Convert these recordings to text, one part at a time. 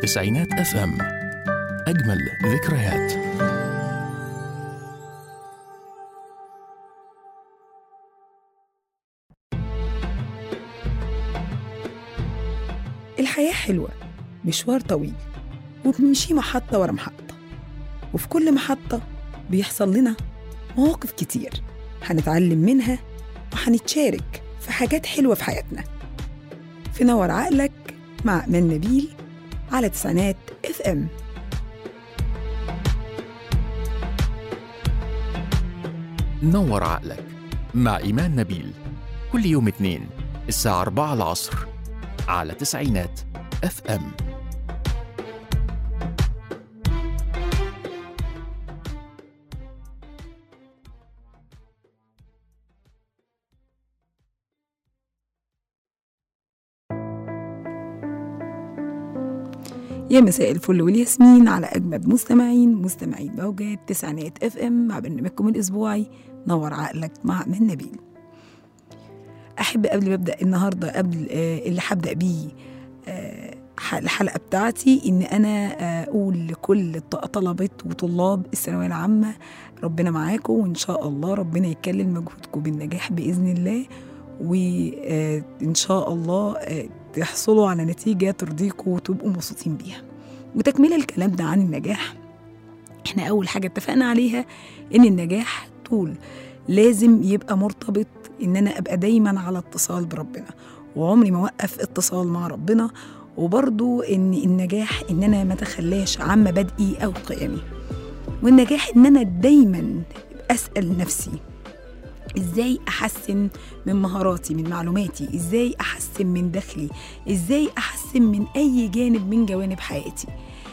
تسعينات اف ام اجمل ذكريات الحياة حلوة مشوار طويل وبنمشي محطة ورا محطة وفي كل محطة بيحصل لنا مواقف كتير هنتعلم منها وهنتشارك في حاجات حلوة في حياتنا في نور عقلك مع أمان نبيل على تسعينات اف ام نور عقلك مع إيمان نبيل كل يوم اثنين الساعة 4 العصر على تسعينات اف ام يا مساء الفل والياسمين على أجمد مستمعين مستمعين موجات تسعينات اف ام مع برنامجكم الأسبوعي نور عقلك مع أمان نبيل أحب قبل ما أبدأ النهاردة قبل آه، اللي هبدأ بيه آه، ح- الحلقة بتاعتي إن أنا آه، أقول لكل الط- طلبة وطلاب الثانوية العامة ربنا معاكم وإن شاء الله ربنا يكلل مجهودكم بالنجاح بإذن الله وإن شاء الله آه، تحصلوا على نتيجة ترضيكم وتبقوا مبسوطين بيها وتكملة الكلام ده عن النجاح احنا أول حاجة اتفقنا عليها إن النجاح طول لازم يبقى مرتبط إن أنا أبقى دايما على اتصال بربنا وعمري ما أوقف اتصال مع ربنا وبرضو إن النجاح إن أنا ما أتخلاش عن مبادئي أو قيمي والنجاح إن أنا دايما أسأل نفسي ازاي احسن من مهاراتي من معلوماتي ازاي احسن من دخلي ازاي احسن من اي جانب من جوانب حياتي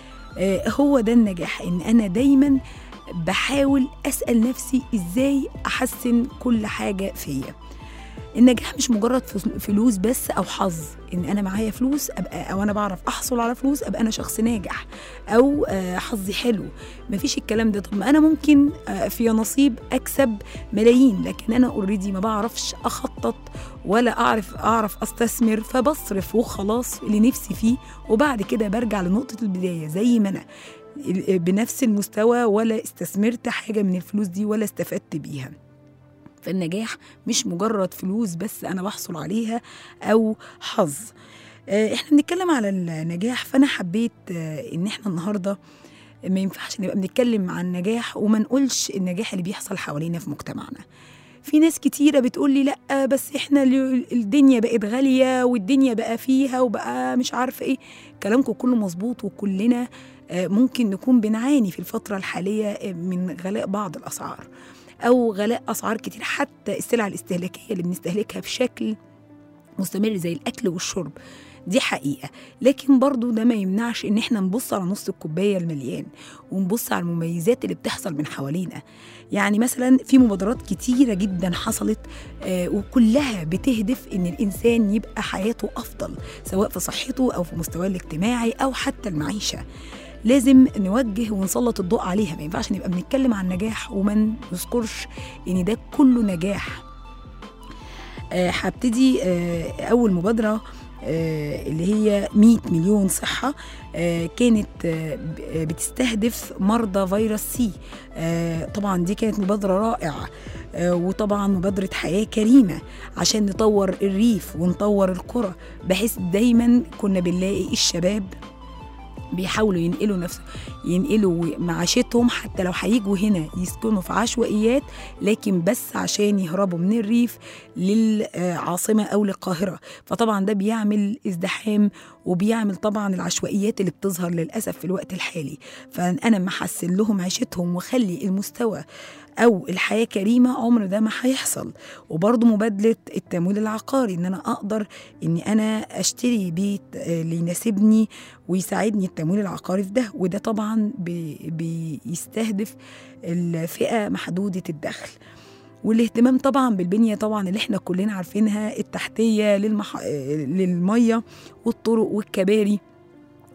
آه هو ده النجاح ان انا دايما بحاول اسال نفسي ازاي احسن كل حاجه فيا النجاح مش مجرد فل- فلوس بس او حظ ان انا معايا فلوس ابقى او انا بعرف احصل على فلوس ابقى انا شخص ناجح او آه، حظي حلو مفيش الكلام ده طب ما انا ممكن آه، في نصيب اكسب ملايين لكن انا اوريدي ما بعرفش اخطط ولا اعرف اعرف استثمر فبصرف وخلاص اللي نفسي فيه وبعد كده برجع لنقطه البدايه زي ما انا ال- بنفس المستوى ولا استثمرت حاجه من الفلوس دي ولا استفدت بيها فالنجاح مش مجرد فلوس بس انا بحصل عليها او حظ آه، احنا بنتكلم على النجاح فانا حبيت آه، ان احنا النهارده ما ينفعش نبقى بنتكلم عن النجاح وما نقولش النجاح اللي بيحصل حوالينا في مجتمعنا في ناس كتيرة بتقول لي لأ بس احنا ال- الدنيا بقت غالية والدنيا بقى فيها وبقى مش عارفة ايه كلامكم كله مظبوط وكلنا آه، ممكن نكون بنعاني في الفترة الحالية آه، من غلاء بعض الأسعار أو غلاء أسعار كتير حتى السلع الاستهلاكية اللي بنستهلكها بشكل مستمر زي الأكل والشرب دي حقيقة لكن برضو ده ما يمنعش ان احنا نبص على نص الكوباية المليان ونبص على المميزات اللي بتحصل من حوالينا يعني مثلا في مبادرات كتيرة جدا حصلت آه وكلها بتهدف ان الانسان يبقى حياته افضل سواء في صحته او في مستواه الاجتماعي او حتى المعيشة لازم نوجه ونسلط الضوء عليها ما ينفعش نبقى بنتكلم عن نجاح وما نذكرش ان ده كله نجاح آه، هبتدي آه، اول مبادره آه، اللي هي 100 مليون صحة آه، كانت آه، ب- آه، بتستهدف مرضى فيروس سي آه، طبعا دي كانت مبادرة رائعة آه، وطبعا مبادرة حياة كريمة عشان نطور الريف ونطور القرى بحيث دايما كنا بنلاقي الشباب بيحاولوا ينقلوا نفس ينقلوا معاشتهم حتى لو هيجوا هنا يسكنوا في عشوائيات لكن بس عشان يهربوا من الريف للعاصمة أو للقاهرة فطبعا ده بيعمل ازدحام وبيعمل طبعا العشوائيات اللي بتظهر للأسف في الوقت الحالي فأنا ما حسن لهم عيشتهم وخلي المستوى أو الحياة كريمة عمر ده ما هيحصل وبرضه مبادلة التمويل العقاري إن أنا أقدر إني أنا أشتري بيت آه، اللي يناسبني ويساعدني التمويل العقاري في ده وده طبعا بي- بيستهدف الفئة محدودة الدخل والاهتمام طبعا بالبنية طبعا اللي احنا كلنا عارفينها التحتية للمح... آه، للمية والطرق والكباري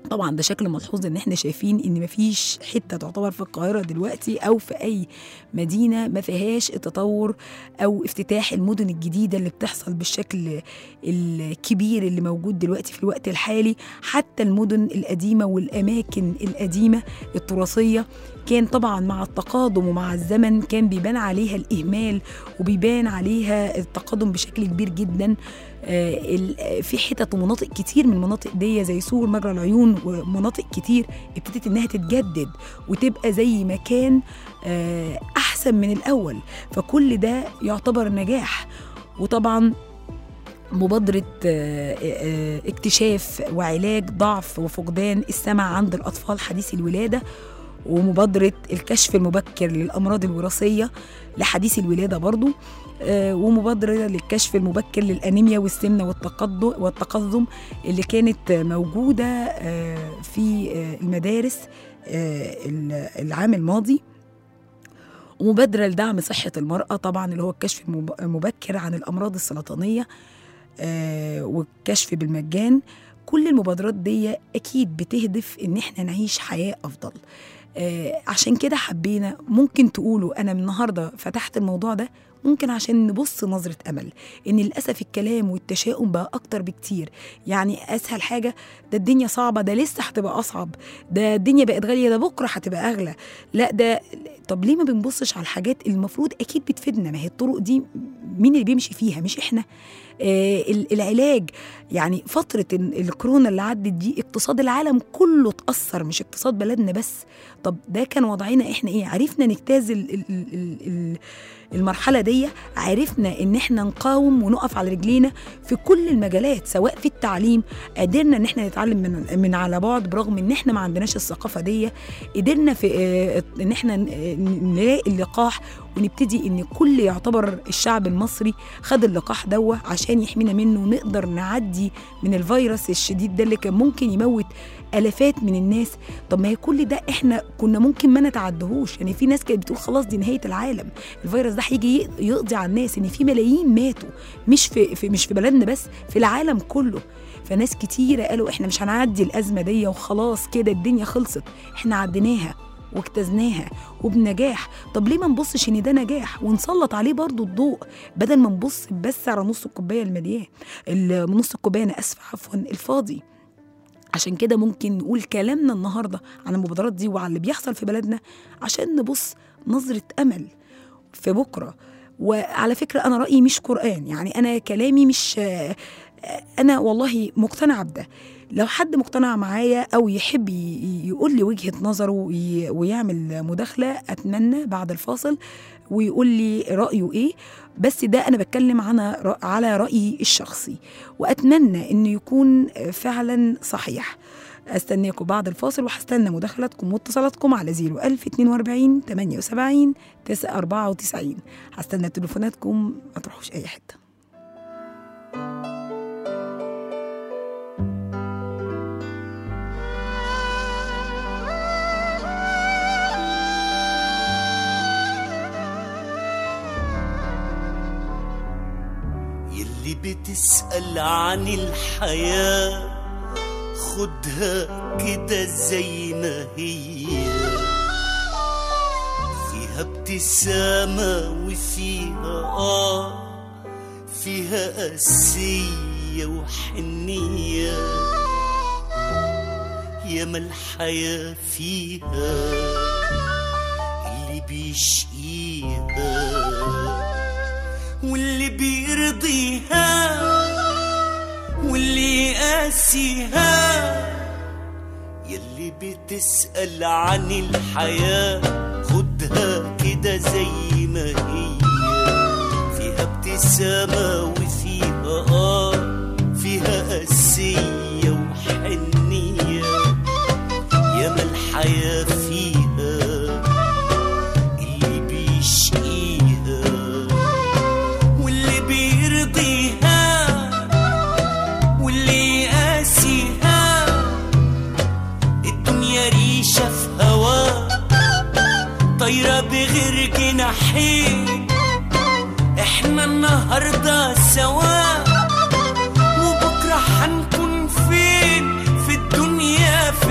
طبعا ده شكل ملحوظ ان احنا شايفين ان مفيش حته تعتبر في القاهره دلوقتي او في اي مدينه ما فيهاش التطور او افتتاح المدن الجديده اللي بتحصل بالشكل الكبير اللي موجود دلوقتي في الوقت الحالي حتى المدن القديمه والاماكن القديمه التراثيه كان طبعا مع التقادم ومع الزمن كان بيبان عليها الاهمال وبيبان عليها التقادم بشكل كبير جدا آه، ال- في حتت ومناطق كتير من المناطق دي زي سور مجرى العيون ومناطق كتير ابتدت انها تتجدد وتبقى زي مكان آه، احسن من الاول فكل ده يعتبر نجاح وطبعا مبادرة آه، آه، اكتشاف وعلاج ضعف وفقدان السمع عند الأطفال حديثي الولادة ومبادرة الكشف المبكر للأمراض الوراثية لحديث الولادة برضو آه، ومبادرة للكشف المبكر للأنيميا والسمنة والتقدم والتقزم اللي كانت موجودة آه، في آه، المدارس آه، العام الماضي ومبادرة لدعم صحة المرأة طبعا اللي هو الكشف المب- المبكر عن الأمراض السرطانية آه، والكشف بالمجان كل المبادرات دي أكيد بتهدف إن إحنا نعيش حياة أفضل آه، عشان كده حبينا ممكن تقولوا أنا من النهاردة فتحت الموضوع ده ممكن عشان نبص نظرة أمل إن للأسف الكلام والتشاؤم بقى أكتر بكتير يعني أسهل حاجة ده الدنيا صعبة ده لسه هتبقى أصعب ده الدنيا بقت غالية ده بكرة هتبقى أغلى لا ده طب ليه ما بنبصش على الحاجات اللي المفروض أكيد بتفيدنا ما هي الطرق دي مين اللي بيمشي فيها مش إحنا آه ال- العلاج يعني فترة ال- الكورونا اللي عدت دي اقتصاد العالم كله اتأثر مش اقتصاد بلدنا بس طب ده كان وضعنا احنا ايه عرفنا نجتاز ال- ال- ال- ال- المرحلة دي عرفنا ان احنا نقاوم ونقف على رجلينا في كل المجالات سواء في التعليم قدرنا ان احنا نتعلم من من على بعد برغم ان احنا ما عندناش الثقافة دي قدرنا في آه، ان احنا ن- نلاقي اللقاح ونبتدي ان كل يعتبر الشعب المصري خد اللقاح دوا عشان يحمينا منه ونقدر نعدي من الفيروس الشديد ده اللي كان ممكن يموت الافات من الناس طب ما هي كل ده احنا كنا ممكن ما نتعدهوش يعني في ناس كانت بتقول خلاص دي نهايه العالم الفيروس ده هيجي يق- يقضي على الناس ان في ملايين ماتوا مش في, في مش في بلدنا بس في العالم كله فناس كتيرة قالوا احنا مش هنعدي الأزمة دي وخلاص كده الدنيا خلصت احنا عديناها واجتزناها وبنجاح طب ليه ما نبصش ان ده نجاح ونسلط عليه برضو الضوء بدل ما نبص بس على نص الكوبايه المليان ال- نص الكوبايه انا اسفه عفوا الفاضي عشان كده ممكن نقول كلامنا النهارده عن المبادرات دي وعلى اللي بيحصل في بلدنا عشان نبص نظره امل في بكره وعلى فكره انا رايي مش قران يعني انا كلامي مش آه، آه، انا والله مقتنعه بده لو حد مقتنع معايا او يحب ي- يقول لي وجهه نظره وي- ويعمل مداخله اتمنى بعد الفاصل ويقول لي رايه ايه بس ده انا بتكلم عن على رايي الشخصي واتمنى انه يكون فعلا صحيح استناكم بعد الفاصل وهستنى مداخلاتكم واتصالاتكم على 01042 78 94 هستنى تليفوناتكم ما تروحوش اي حته يلي بتسأل عن الحياة خدها كده زي ما هي فيها ابتسامة وفيها آه فيها قاسية وحنية ياما الحياة فيها اللي بيشقيها واللي بيرضيها واللي يقاسيها يلي بتسأل عن الحياة خدها كده زي ما هي فيها ابتسامة وفيها آه فيها قاسية وحنية ياما الحياة فيها اللي بيشقيها واللي بيرضيها واللي يقاسيها الدنيا ريشة في هوا طايرة بغير جناحين احنا النهاردة سوا وبكرة هنكون فين في الدنيا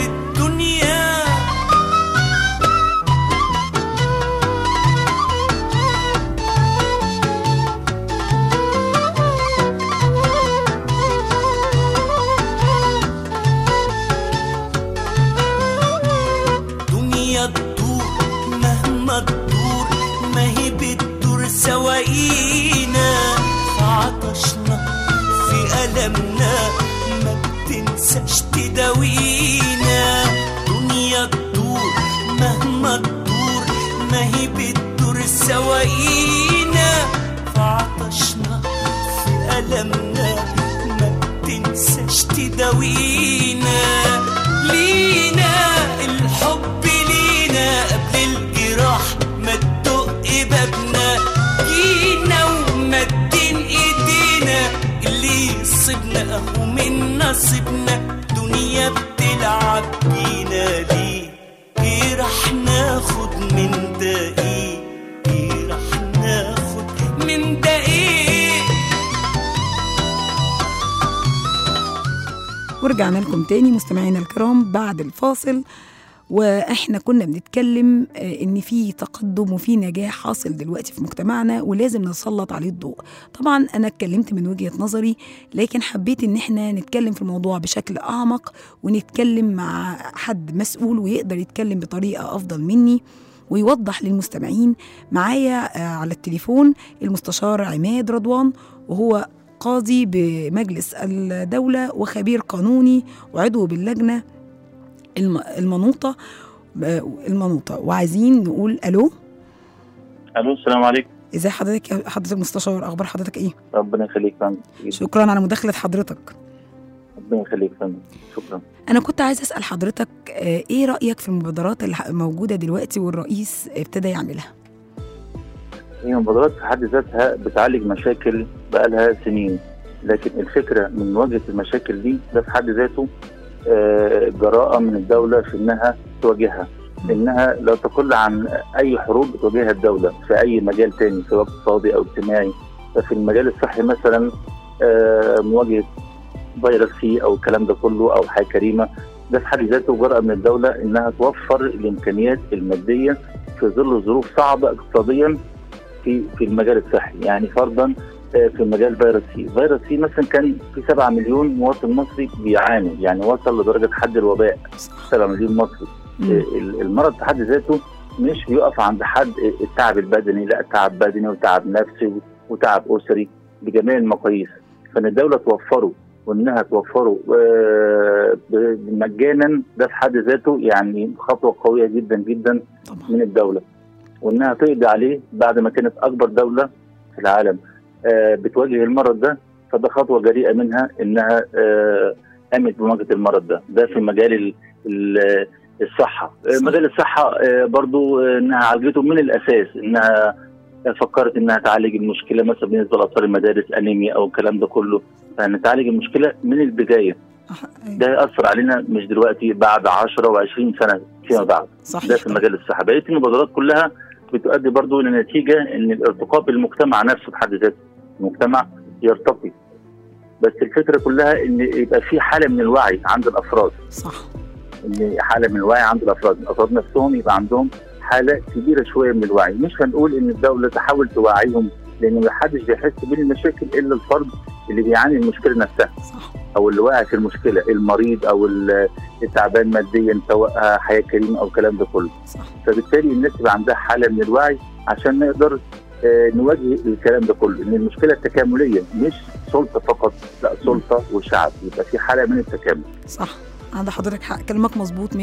مهما تدور ما هي بتدور سواقينا فعطشنا في ألمنا ما بتنساش تداوينا دنيا تدور مهما تدور ما هي بتدور سواقينا فعطشنا في ألمنا ما بتنساش تداوينا لينا الحب لينا قبل الجراح ما تدق بابنا جينا ومدين ايدينا اللي يصيبنا اهو من نصيبنا دنيا بتلعب بينا ليه ايه راح ناخد من ده ايه ايه راح ناخد من ده ايه ورجعنا لكم تاني مستمعينا الكرام بعد الفاصل واحنا كنا بنتكلم آه، ان في تقدم وفي نجاح حاصل دلوقتي في مجتمعنا ولازم نسلط عليه الضوء طبعا انا اتكلمت من وجهة نظري لكن حبيت ان احنا نتكلم في الموضوع بشكل اعمق ونتكلم مع حد مسؤول ويقدر يتكلم بطريقة افضل مني ويوضح للمستمعين معايا آه، على التليفون المستشار عماد رضوان وهو قاضي بمجلس الدولة وخبير قانوني وعضو باللجنة الم- المنوطة المنوطة وعايزين نقول ألو الو السلام عليكم ازاي حضرتك يا حضرتك المستشار اخبار حضرتك ايه ربنا يخليك فندم شكرا على مداخلة حضرتك ربنا يخليك فندم شكرا انا كنت عايز اسال حضرتك آه، ايه رايك في المبادرات اللي موجوده دلوقتي والرئيس ابتدى يعملها هي مبادرات في حد ذاتها بتعالج مشاكل بقالها سنين لكن الفكره من مواجهه المشاكل دي ده في حد ذاته آه، جراءه من الدوله في انها تواجهها انها لا تقل عن اي حروب بتواجهها الدوله في اي مجال تاني سواء اقتصادي او اجتماعي ففي المجال الصحي مثلا آه، مواجهه فيروس سي او الكلام ده كله او حياه كريمه ده في حد ذاته جرأة من الدوله انها توفر الامكانيات الماديه في ظل ظروف صعبه اقتصاديا في في المجال الصحي يعني فرضا آه، في مجال فيروس سي فيروس سي مثلا كان في 7 مليون مواطن مصري بيعاني يعني وصل لدرجه حد الوباء 7 مليون مصري مم. ال- المرض في حد ذاته مش بيقف عند حد التعب البدني لا تعب بدني وتعب نفسي وتعب اسري بجميع المقاييس فان الدوله توفره وانها توفره آه، ب- مجانا ده في حد ذاته يعني خطوه قويه جدا جدا طبعا من الدوله وانها تقضي عليه بعد ما كانت اكبر دوله في العالم آه، بتواجه المرض ده فده خطوه جريئه منها انها آه، قامت بمواجهه المرض ده ده في مجال ال- ال- الصحه آه، صح. مجال الصحه آه، برضو آه، انها عالجته من الاساس انها فكرت انها تعالج المشكله مثلا بالنسبه لاطفال المدارس انيميا او الكلام ده كله فان تعالج المشكله من البدايه أح- ده ياثر علينا مش دلوقتي بعد 10 و20 سنه فيما بعد صحيح ده في مجال الصحه بقيه المبادرات كلها بتؤدي برضو لنتيجه ان الارتقاء بالمجتمع نفسه بحد ذاته المجتمع يرتقي بس الفكره كلها ان يبقى في حاله من الوعي عند الافراد صح ان حاله من الوعي عند الافراد الافراد نفسهم يبقى عندهم حاله كبيره شويه من الوعي مش هنقول ان الدوله تحاول توعيهم لان ما حدش بيحس بالمشاكل الا الفرد اللي بيعاني من المشكله نفسها صح او اللي واقع في المشكله المريض او ال- التعبان ماديا سواء حياه كريمه او الكلام ده كله صح فبالتالي الناس يبقى عندها حاله من الوعي عشان نقدر آه، نواجه الكلام ده كله ان المشكله التكامليه مش سلطه فقط لا سلطه وشعب يبقى في حاله من التكامل صح عند حضرتك حق كلامك مظبوط 100%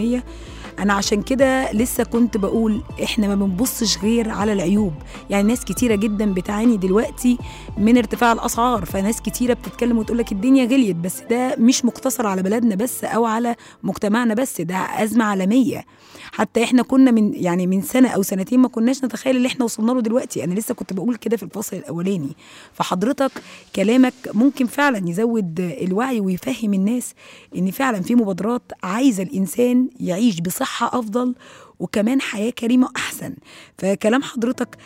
انا عشان كده لسه كنت بقول احنا ما بنبصش غير على العيوب يعني ناس كتيره جدا بتعاني دلوقتي من ارتفاع الاسعار فناس كتيره بتتكلم وتقول لك الدنيا غليت بس ده مش مقتصر على بلدنا بس او على مجتمعنا بس ده ازمه عالميه حتى احنا كنا من يعني من سنه او سنتين ما كناش نتخيل اللي احنا وصلنا له دلوقتي انا لسه كنت بقول كده في الفصل الاولاني فحضرتك كلامك ممكن فعلا يزود الوعي ويفهم الناس ان فعلا في مبادرات عايزه الانسان يعيش بصحه افضل وكمان حياه كريمه احسن فكلام حضرتك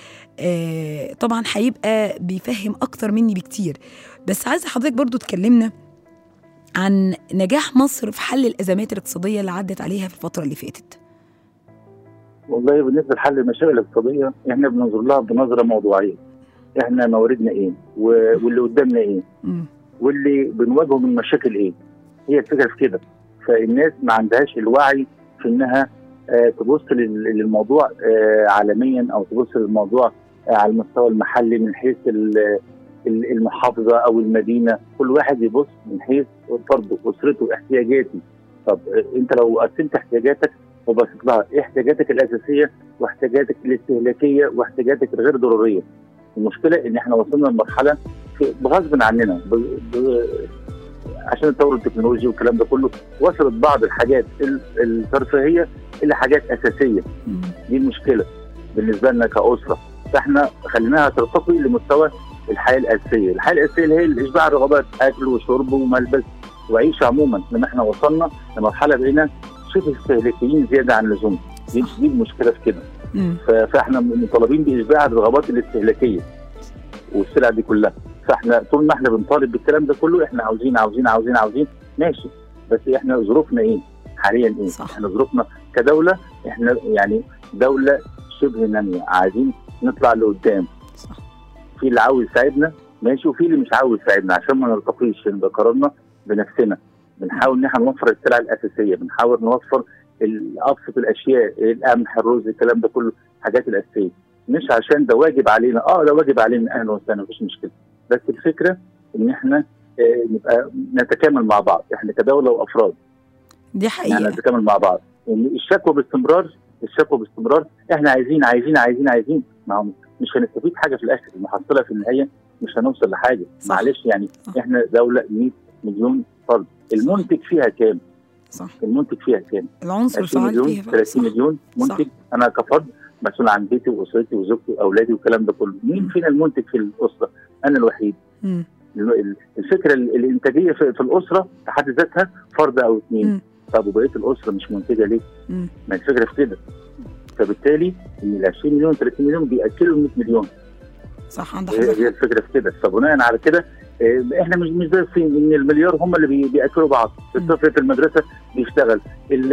آه طبعا هيبقى بيفهم اكتر مني بكتير بس عايزه حضرتك برضو تكلمنا عن نجاح مصر في حل الازمات الاقتصاديه اللي عدت عليها في الفتره اللي فاتت والله بالنسبه لحل المشاكل الاقتصاديه احنا بننظر لها بنظره موضوعيه احنا مواردنا ايه و- واللي قدامنا ايه مم. واللي بنواجهه من مشاكل ايه هي الفكره في كده فالناس ما عندهاش الوعي في انها آه، تبص لل- للموضوع آه، عالميا او تبص للموضوع آه، على المستوى المحلي من حيث ال- ال- المحافظه او المدينه كل واحد يبص من حيث فرده اسرته احتياجاتي طب آه، انت لو قسمت احتياجاتك وبصيت لها ايه احتياجاتك الاساسيه واحتياجاتك الاستهلاكيه واحتياجاتك الغير ضروريه المشكله ان احنا وصلنا لمرحله في- بغصب عننا ب... ب... عشان التطور التكنولوجي والكلام ده كله وصلت بعض الحاجات ال- الترفيهيه الى حاجات اساسيه مم. دي المشكله بالنسبه لنا كاسره فاحنا خليناها ترتقي لمستوى الحياه الاساسيه، الحياه الاساسيه اللي هي الاشباع الرغبات اكل وشرب وملبس وعيشه عموما لما احنا وصلنا لمرحله بقينا شبه استهلاكيين زياده عن اللزوم دي, صح. دي المشكله في كده مم. ف- فاحنا مطالبين باشباع الرغبات الاستهلاكيه والسلع دي كلها فاحنا طول ما احنا بنطالب بالكلام ده كله احنا عاوزين عاوزين عاوزين عاوزين ماشي بس احنا ظروفنا ايه؟ حاليا ايه؟ صح. احنا ظروفنا كدوله احنا يعني دوله شبه ناميه عايزين نطلع لقدام صح في اللي عاوز يساعدنا ماشي وفي اللي مش عاوز يساعدنا عشان ما نرتقيش نبقى قرارنا بنفسنا بنحاول ان احنا نوفر السلع الاساسيه بنحاول نوفر ال- ابسط الاشياء القمح الرز الكلام ده كله الحاجات الاساسيه مش عشان ده واجب علينا اه ده واجب علينا اهلا وسهلا مفيش مشكله بس الفكره ان احنا آه نبقى نتكامل مع بعض احنا كدوله وافراد دي يعني حقيقه نتكامل مع بعض يعني الشكوى باستمرار الشكوى باستمرار احنا عايزين عايزين عايزين عايزين ما هو مش هنستفيد حاجه في الاخر المحصله في النهايه مش هنوصل لحاجه صح. معلش يعني صح. احنا دوله 100 مليون فرد المنتج فيها كام؟ صح المنتج فيها كام؟ العنصر 20 الفعال مليون فيها فعلا. 30 صح. مليون منتج صح. انا كفرد مسؤول عن بيتي واسرتي وزوجتي واولادي والكلام ده كله مين مم. فينا المنتج في الاسره؟ انا الوحيد مم. ال- ال- الفكره ال- الانتاجيه في, في الاسره في حد ذاتها فرد او اثنين مم. طب وبقيه الاسره مش منتجه ليه؟ مم. ما الفكره في كده فبالتالي ان ال 20 مليون 30 مليون بياكلوا ال 100 مليون صح عندك هي هي حضرتك الفكره في كده فبناء على كده آه، احنا مش مش زي الصين ان المليار هم اللي بي- بياكلوا بعض الطفل في المدرسه بيشتغل ال-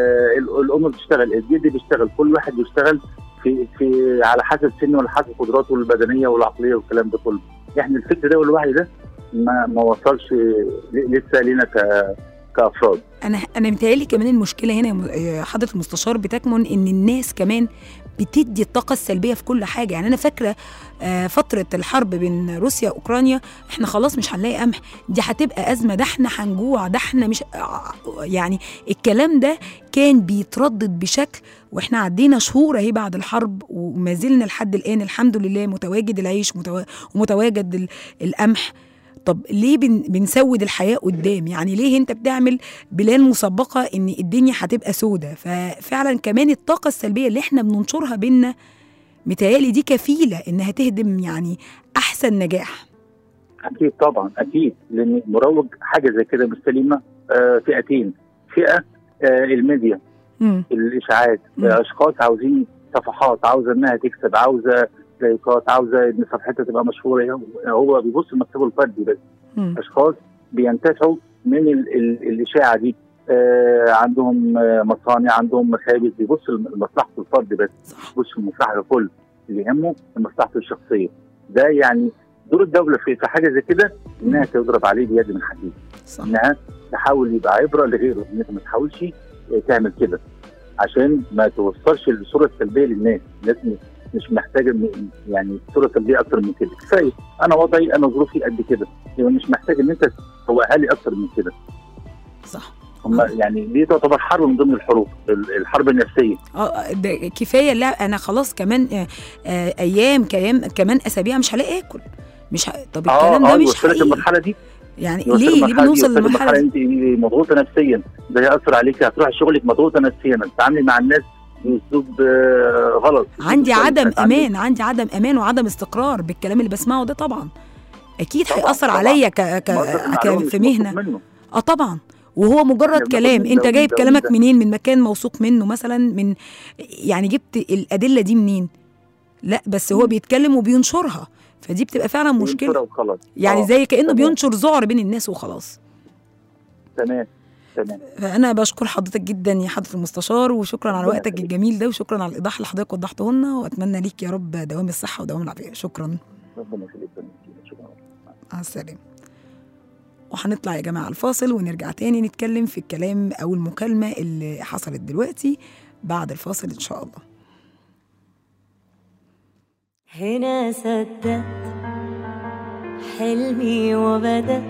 ال- الام بتشتغل الجد بيشتغل كل واحد بيشتغل في في على حسب سنه وعلى حسب قدراته البدنيه والعقليه والكلام ده كله احنا الفكر ده والوعي ده ما ما وصلش ل- لسه لينا ك كافراد انا انا متهيألي كمان المشكله هنا يا م- يا حضره المستشار بتكمن ان الناس كمان بتدي الطاقه السلبيه في كل حاجه يعني انا فاكره آه، فتره الحرب بين روسيا واوكرانيا احنا خلاص مش هنلاقي قمح دي هتبقى ازمه ده احنا هنجوع ده احنا مش آه، يعني الكلام ده كان بيتردد بشكل واحنا عدينا شهور اهي بعد الحرب وما زلنا لحد الان الحمد لله متواجد العيش متوا- ومتواجد ال- القمح طب ليه بن بنسود الحياه قدام يعني ليه انت بتعمل بلان مسبقه ان الدنيا هتبقى سودة ففعلا كمان الطاقه السلبيه اللي احنا بننشرها بينا متهيألي دي كفيله انها تهدم يعني احسن نجاح اكيد طبعا اكيد لان مروج حاجه زي كده مش سليمه آه فئتين فئه آه الميديا مم. الاشاعات مم. آه اشخاص عاوزين صفحات عاوزه انها تكسب عاوزه لايكات عاوزه ان صفحتها تبقى مشهوره هو بيبص لمكسبه الفردي بس مم. اشخاص بينتفعوا من ال ال الاشاعه دي آه عندهم آه مصانع عندهم مخابز بيبص لمصلحه الفرد بس صح بيبص لمصلحه الكل اللي يهمه مصلحته الشخصيه ده يعني دور الدوله في في حاجه زي كده انها تضرب عليه بيد من حديد صح انها تحاول يبقى عبره لغيره ان انت ما تحاولش آه، تعمل كده عشان ما توصلش الصوره السلبيه للناس الناس م- مش محتاجه م- يعني صوره سلبيه اكتر من كده كفايه انا وضعي انا ظروفي قد كده يبقى مش محتاج ان انت توقعها لي اكتر من كده صح هم يعني دي تعتبر حرب من ضمن الحروب ال- الحرب النفسيه اه ده كفايه لا انا خلاص كمان آه آه ايام كيام كمان اسابيع مش هلاقي اكل مش ه... طب الكلام ده مش يوصلك حقيقي المرحله دي يعني يوصلك ليه ليه المرحلة دي، بنوصل يوصلك للمرحله المرحله دي انت مضغوطه نفسيا ده هياثر عليك هتروح شغلك مضغوطه نفسيا تتعاملي مع الناس باسلوب آه، غلط عندي أسلوب عدم كويس. هتعاملي- امان عندي عدم امان وعدم استقرار بالكلام اللي بسمعه ده طبعا اكيد طبعاً، هيأثر طبعاً. عليا ك... ك... مصدر ك... معلومة في مش مطلوب مهنه منه. اه طبعا وهو مجرد بناخد كلام من انت ده جايب ومن ده كلامك ومن ده. منين من مكان موثوق منه مثلا من يعني جبت الادله دي منين لا بس هو مم. بيتكلم وبينشرها فدي بتبقى فعلا بينشرها مشكله وخلاص يعني آه، زي كانه تمام. بينشر ذعر بين الناس وخلاص تمام تمام فانا بشكر حضرتك جدا يا حضره المستشار وشكرا على ربنا وقتك يخليك. الجميل ده وشكرا على الايضاح اللي حضرتك وضحته لنا واتمنى ليك يا رب دوام الصحه ودوام العافيه شكرا ربنا يخليك شكرا مع السلامة وهنطلع يا جماعة الفاصل ونرجع تاني نتكلم في الكلام أو المكالمة اللي حصلت دلوقتي بعد الفاصل ان شاء الله هنا صدقت حلمي وبدأ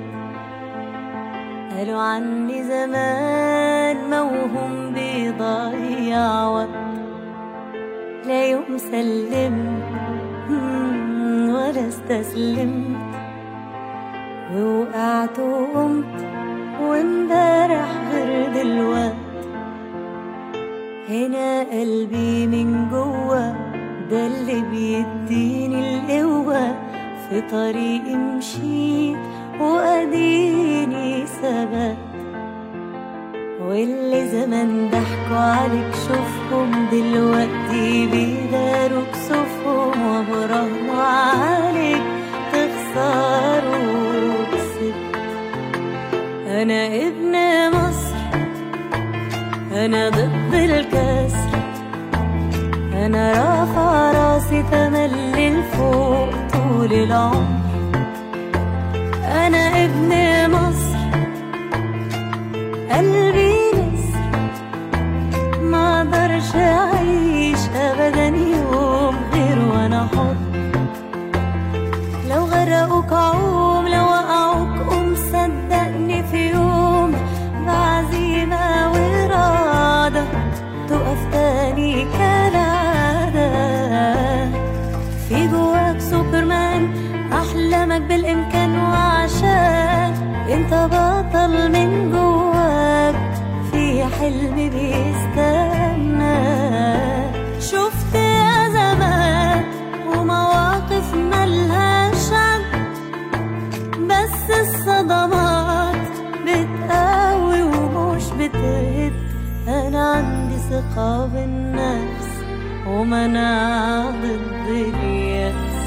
قالوا عني زمان موهوم بيضيع وقت لا يوم سلمت مم، ولا استسلمت ووقعت وقمت وامبارح غير دلوقت هنا قلبي من جوا ده اللي بيديني القوة في طريقي مشيت وأديني ثبت واللي زمان ضحكوا عليك شوفهم دلوقتي بيداروا كسوفهم وبراهنوا عليك تخسروا كسبت أنا ابن مصر أنا ضد الكسر أنا رافع راسي تملي لفوق طول العمر أنا ابن مصر قلبي نسر ما اقدرش أعيش أبدا يوم غير وأنا حر لو غرقوك عوم لو وقعوك قوم صدقني في يوم بعزيمة وإرادة تقف تاني كالعادة في جواك سوبرمان أحلامك بالإمكان وعشان أنت بطل من جواك في حلم بيستنى شفت أزمات ومواقف ملهاش عد بس الصدمات بتقوي ومش بتهد أنا عندي ثقة بالنفس ومناعة ضد اليأس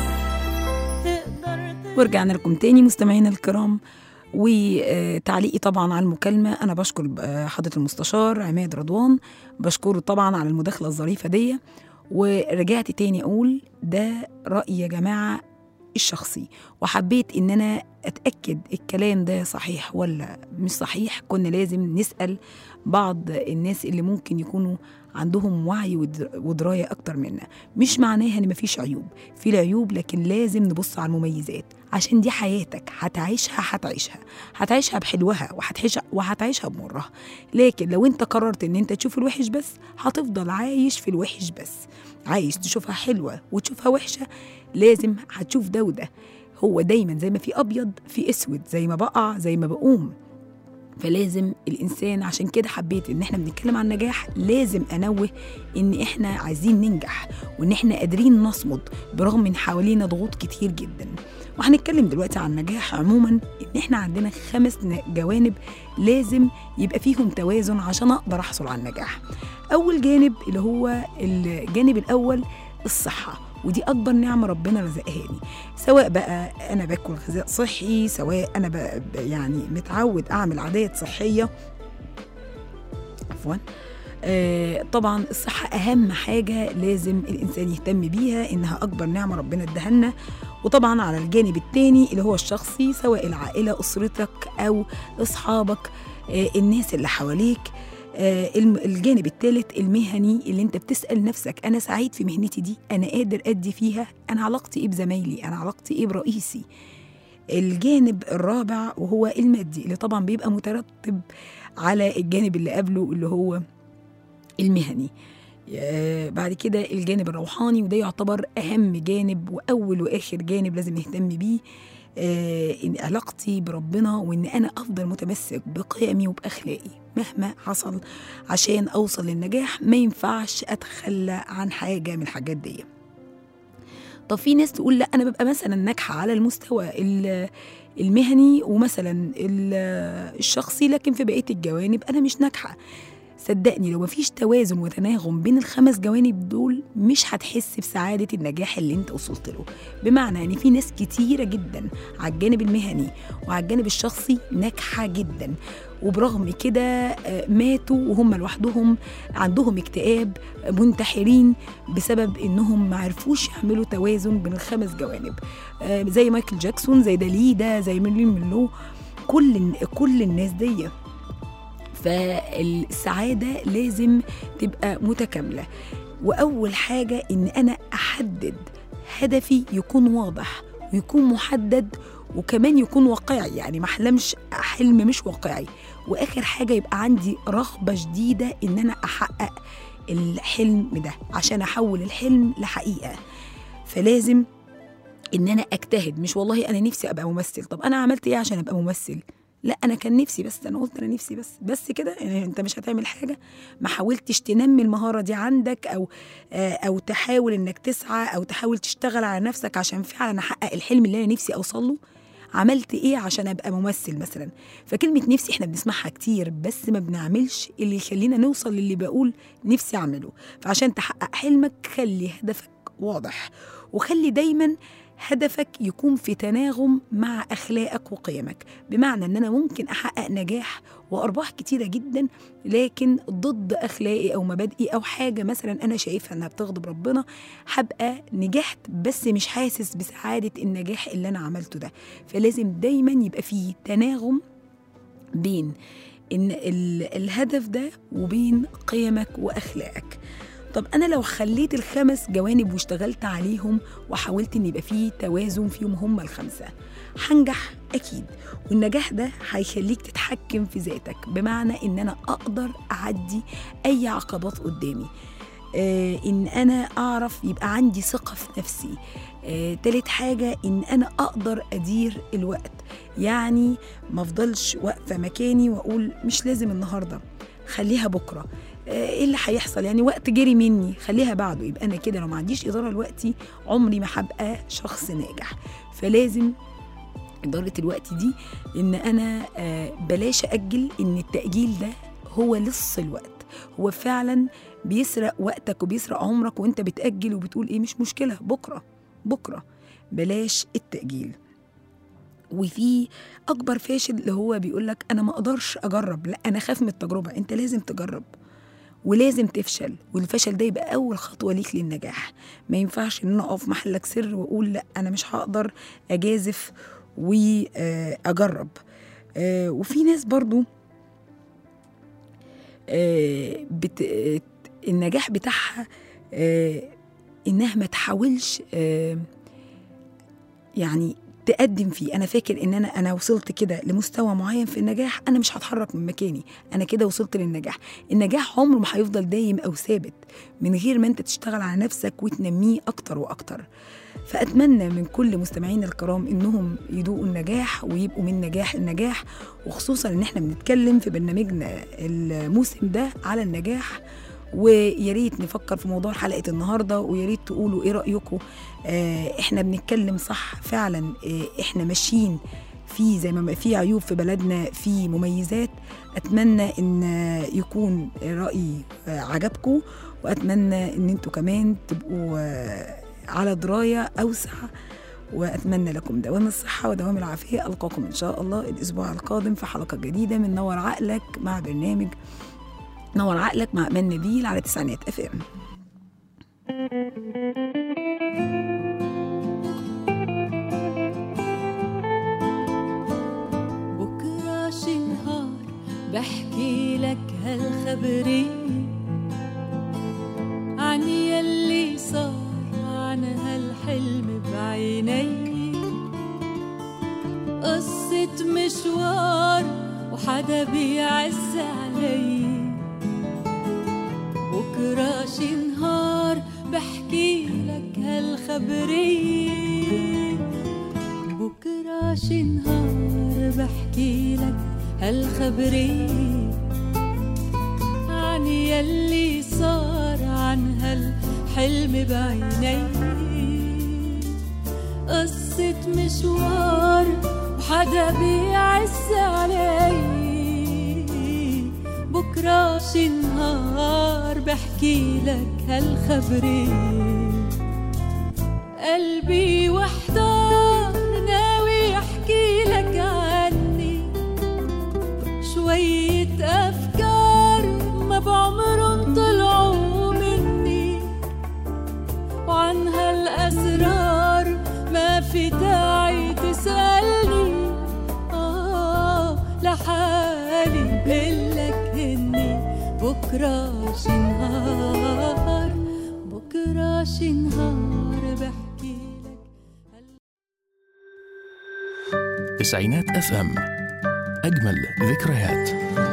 تقدر ورجعنا لكم تاني مستمعينا الكرام وتعليقي طبعا على المكالمة أنا بشكر آه، حضرة المستشار عماد رضوان بشكره طبعا على المداخلة الظريفة دي ورجعت تاني أقول ده رأيي يا جماعة الشخصي وحبيت إن أنا أتأكد الكلام ده صحيح ولا مش صحيح كنا لازم نسأل بعض الناس اللي ممكن يكونوا عندهم وعي ودر- ودراية أكتر منا مش معناها إن مفيش عيوب في العيوب لكن لازم نبص على المميزات عشان دي حياتك هتعيشها هتعيشها هتعيشها بحلوها وهتعيشها وهتعيشها بمرها لكن لو انت قررت ان انت تشوف الوحش بس هتفضل عايش في الوحش بس عايز تشوفها حلوة وتشوفها وحشة لازم هتشوف ده وده هو دايما زي ما في ابيض في اسود زي ما بقع زي ما بقوم فلازم الانسان عشان كده حبيت ان احنا بنتكلم عن النجاح لازم انوه ان احنا عايزين ننجح وان احنا قادرين نصمد برغم من حوالينا ضغوط كتير جدا وهنتكلم دلوقتي عن النجاح عموما ان احنا عندنا خمس ن- جوانب لازم يبقى فيهم توازن عشان اقدر احصل على النجاح اول جانب اللي هو الجانب الاول الصحه ودي اكبر نعمه ربنا رزقهاني سواء بقى انا باكل غذاء صحي سواء انا ب... ب- يعني متعود اعمل عادات صحيه عفوا آه طبعا الصحة أهم حاجة لازم الإنسان يهتم بيها إنها أكبر نعمة ربنا اداها لنا وطبعا على الجانب التاني اللي هو الشخصي سواء العائلة أسرتك أو أصحابك آه الناس اللي حواليك آه الم- الجانب الثالث المهني اللي انت بتسأل نفسك أنا سعيد في مهنتي دي أنا قادر أدي فيها أنا علاقتي إيه بزمايلي أنا علاقتي إيه برئيسي الجانب الرابع وهو المادي اللي طبعا بيبقى مترتب على الجانب اللي قبله اللي هو المهني آه، بعد كده الجانب الروحاني وده يعتبر أهم جانب وأول وآخر جانب لازم نهتم بيه آه، إن علاقتي بربنا وإن أنا أفضل متمسك بقيمي وبأخلاقي مهما حصل عشان أوصل للنجاح ما ينفعش أتخلى عن حاجة من الحاجات دي طب في ناس تقول لا أنا ببقى مثلا ناجحة على المستوى ال- المهني ومثلا ال- الشخصي لكن في بقية الجوانب أنا مش ناجحة صدقني لو مفيش توازن وتناغم بين الخمس جوانب دول مش هتحس بسعادة النجاح اللي انت وصلت له بمعنى ان في ناس كتيرة جدا على الجانب المهني وعلى الجانب الشخصي ناجحة جدا وبرغم كده آه، ماتوا وهم لوحدهم عندهم اكتئاب آه، منتحرين بسبب انهم ما عرفوش يعملوا توازن بين الخمس جوانب آه، زي مايكل جاكسون زي داليدا زي ميرلين مونرو كل كل الناس دي فالسعادة لازم تبقى متكاملة وأول حاجة إن أنا أحدد هدفي يكون واضح ويكون محدد وكمان يكون واقعي يعني ما احلمش حلم مش واقعي واخر حاجه يبقى عندي رغبه شديده ان انا احقق الحلم ده عشان احول الحلم لحقيقه فلازم ان انا اجتهد مش والله انا نفسي ابقى ممثل طب انا عملت ايه عشان ابقى ممثل لا انا كان نفسي بس انا قلت انا نفسي بس بس كده يعني انت مش هتعمل حاجه ما حاولتش تنمي المهاره دي عندك او آه، او تحاول انك تسعى او تحاول تشتغل على نفسك عشان فعلا احقق الحلم اللي انا نفسي اوصل له عملت ايه عشان ابقى ممثل مثلا فكلمه نفسي احنا بنسمعها كتير بس ما بنعملش اللي يخلينا نوصل للي بقول نفسي اعمله فعشان تحقق حلمك خلي هدفك واضح وخلي دايما هدفك يكون في تناغم مع اخلاقك وقيمك بمعنى ان انا ممكن احقق نجاح وارباح كتيره جدا لكن ضد اخلاقي او مبادئي او حاجه مثلا انا شايفها انها بتغضب ربنا هبقى نجحت بس مش حاسس بسعاده النجاح اللي انا عملته ده فلازم دايما يبقى فيه تناغم بين ان ال- الهدف ده وبين قيمك واخلاقك طب انا لو خليت الخمس جوانب واشتغلت عليهم وحاولت ان يبقى فيه توازن فيهم هم الخمسه هنجح اكيد والنجاح ده هيخليك تتحكم في ذاتك بمعنى ان انا اقدر اعدي اي عقبات قدامي آه ان انا اعرف يبقى عندي ثقه في نفسي آه تالت حاجه ان انا اقدر ادير الوقت يعني ما افضلش واقفه مكاني واقول مش لازم النهارده خليها بكره آه، ايه اللي هيحصل يعني وقت جري مني خليها بعده يبقى انا كده لو ما عنديش اداره لوقتي عمري ما هبقى شخص ناجح فلازم إدارة الوقت دي إن أنا آه، بلاش أجل إن التأجيل ده هو لص الوقت هو فعلا بيسرق وقتك وبيسرق عمرك وانت بتأجل وبتقول ايه مش مشكلة بكرة بكرة بلاش التأجيل وفي اكبر فاشل اللي هو بيقول لك انا ما اقدرش اجرب لا انا خاف من التجربه انت لازم تجرب ولازم تفشل والفشل ده يبقى اول خطوه ليك للنجاح ما ينفعش ان انا اقف محلك سر واقول لا انا مش هقدر اجازف واجرب وفي ناس برضو آه، بت... آه، النجاح بتاعها آه، انها ما تحاولش آه، يعني تقدم فيه انا فاكر ان انا انا وصلت كده لمستوى معين في النجاح انا مش هتحرك من مكاني انا كده وصلت للنجاح النجاح عمره ما هيفضل دايم او ثابت من غير ما انت تشتغل على نفسك وتنميه اكتر واكتر فاتمنى من كل مستمعينا الكرام انهم يدوقوا النجاح ويبقوا من نجاح النجاح وخصوصا ان احنا بنتكلم في برنامجنا الموسم ده على النجاح ويا ريت نفكر في موضوع حلقه النهارده ويا ريت تقولوا ايه رايكم آه احنا بنتكلم صح فعلا آه احنا ماشيين في زي ما في عيوب في بلدنا في مميزات اتمنى ان يكون رايي آه عجبكم واتمنى ان انتوا كمان تبقوا آه على درايه اوسع واتمنى لكم دوام الصحه ودوام العافيه القاكم ان شاء الله الاسبوع القادم في حلقه جديده من نور عقلك مع برنامج نور عقلك مع امان نبيل على تسعينات اف ام بكرة شي نهار بحكي لك هالخبرية عن يلي صار عن هالحلم بعيني قصة مشوار وحدا بيعز علي بكرة شي نهار بحكي لك هالخبرية بكرة شي نهار بحكي لك هالخبرية عن يلي صار عن هالحلم بعيني قصة مشوار وحدا بيعز علي بكرة شي نهار بحكي لك هالخبرية قلبي وحدار ناوي احكي لك عني شوية أفكار ما بعمرن طلعوا مني وعن هالأسرار ما في داعي تسألني آه لحالي بقلك بكرة شي نهار بكرة شي نهار بحكي لك تسعينات اف ام اجمل ذكريات